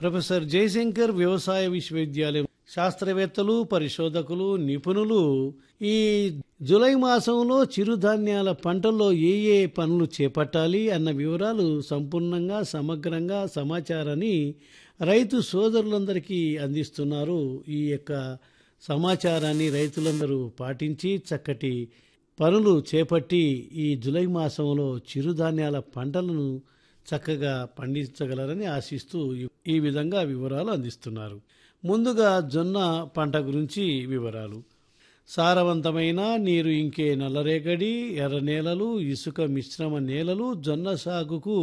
professor Jayashankar వ్యవసాయ విశ్వవిద్యాలయం శాస్త్రవేత్తలు పరిశోధకులు నిపుణులు ఈ జూలై మాసంలో చిరుధాన్యాల పంటల్లో ఏ ఏ పనులు చేపట్టాలి అన్న వివరాలు సంపూర్ణంగా సమగ్రంగా సమాచారాన్ని రైతు సోదరులందరికీ అందిస్తున్నారు ఈ యొక్క సమాచారాన్ని రైతులందరూ పాటించి చక్కటి పనులు చేపట్టి ఈ జూలై మాసంలో చిరుధాన్యాల పంటలను చక్కగా పండించగలరని ఆశిస్తూ ఈ విధంగా వివరాలు అందిస్తున్నారు ముందుగా జొన్న పంట గురించి వివరాలు సారవంతమైన నీరు ఇంకే నల్లరేగడి ఎర్ర నేలలు ఇసుక మిశ్రమ నేలలు జొన్న సాగుకు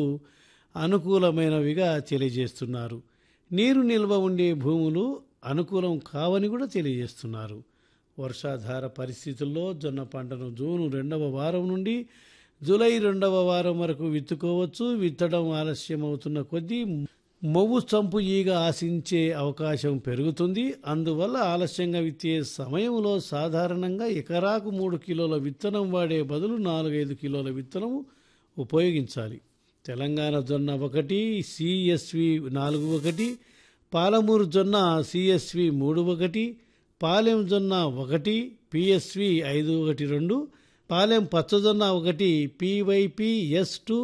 అనుకూలమైనవిగా తెలియజేస్తున్నారు నీరు నిల్వ ఉండే భూములు అనుకూలం కావని కూడా తెలియజేస్తున్నారు వర్షాధార పరిస్థితుల్లో జొన్న పంటను జూన్ రెండవ వారం నుండి జూలై రెండవ వారం వరకు విత్తుకోవచ్చు విత్తడం ఆలస్యం అవుతున్న కొద్దీ మొవ్వు చంపు ఈగ ఆశించే అవకాశం పెరుగుతుంది అందువల్ల ఆలస్యంగా విత్తే సమయంలో సాధారణంగా ఎకరాకు మూడు కిలోల విత్తనం వాడే బదులు నాలుగైదు కిలోల విత్తనం ఉపయోగించాలి తెలంగాణ జొన్న ఒకటి సిఎస్వి నాలుగు ఒకటి పాలమూరు జొన్న సిఎస్వి మూడు ఒకటి పాలెం జొన్న ఒకటి పిఎస్వి ఐదు ఒకటి రెండు పాలెం పచ్చజొన్న ఒకటి P Y P S two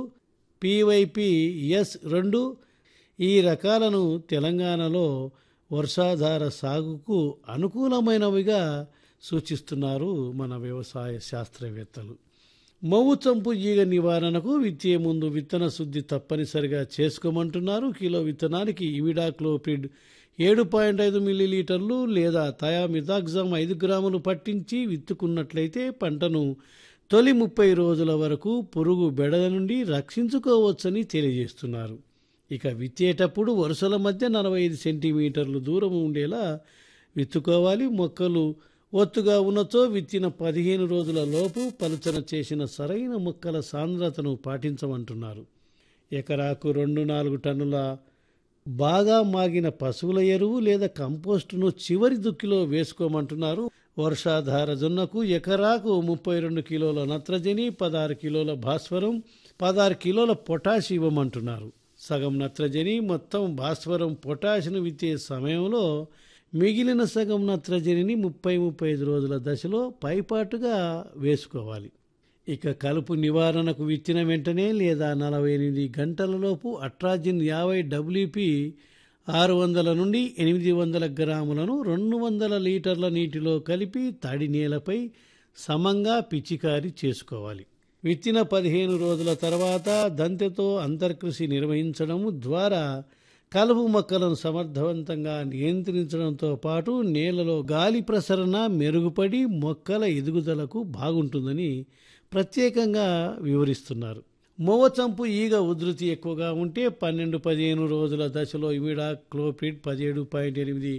P Y P S రెండు ఈ రకాలను తెలంగాణలో వర్షాధార సాగుకు అనుకూలమైనవిగా సూచిస్తున్నారు మన వ్యవసాయ శాస్త్రవేత్తలు మొవ్వు చంపు ఈగ నివారణకు విత్తే ముందు విత్తన శుద్ధి తప్పనిసరిగా చేసుకోమంటున్నారు కిలో విత్తనానికి ఇవిడాక్లోపిడ్ ఏడు పాయింట్ ఐదు మిల్లీలీటర్లు లేదా థయామిథాక్జామ్ ఐదు గ్రాములు పట్టించి విత్తుకున్నట్లయితే పంటను తొలి ముప్పై రోజుల వరకు పురుగు బెడద నుండి రక్షించుకోవచ్చని తెలియజేస్తున్నారు ఇక విత్తేటప్పుడు వరుసల మధ్య నలభై ఐదు సెంటీమీటర్లు దూరం ఉండేలా విత్తుకోవాలి మొక్కలు ఒత్తుగా ఉన్నచో విత్తిన పదిహేను రోజుల లోపు పలుచన చేసిన సరైన మొక్కల సాంద్రతను పాటించమంటున్నారు ఎకరాకు రెండు నాలుగు టన్నుల బాగా మాగిన పశువుల ఎరువు లేదా కంపోస్టును చివరి దుక్కిలో వేసుకోమంటున్నారు వర్షాధార జొన్నకు ఎకరాకు ముప్పై రెండు కిలోల నత్రజని పదహారు కిలోల భాస్వరం పదహారు కిలోల పొటాష్ ఇవ్వమంటున్నారు సగం నత్రజని మొత్తం భాస్వరం పొటాష్ను విత్తే సమయంలో మిగిలిన సగం నత్రజనిని ముప్పై ముప్పై ఐదు రోజుల దశలో పైపాటుగా వేసుకోవాలి ఇక కలుపు నివారణకు విత్తిన వెంటనే లేదా నలభై ఎనిమిది గంటలలోపు అట్రాజిన్ యాభై డబ్ల్యూపి ఆరు వందల నుండి ఎనిమిది వందల గ్రాములను రెండు వందల లీటర్ల నీటిలో కలిపి తడి నేలపై సమంగా పిచికారీ చేసుకోవాలి విత్తిన పదిహేను రోజుల తర్వాత దంతెతో అంతర్కృషి నిర్వహించడం ద్వారా కలుపు మొక్కలను సమర్థవంతంగా నియంత్రించడంతో పాటు నేలలో గాలి ప్రసరణ మెరుగుపడి మొక్కల ఎదుగుదలకు బాగుంటుందని ప్రత్యేకంగా వివరిస్తున్నారు మొవచంపు ఈగ ఉధృతి ఎక్కువగా ఉంటే పన్నెండు పదిహేను రోజుల దశలో ఇమిడా క్లోపిడ్ పదిహేడు పాయింట్ ఎనిమిది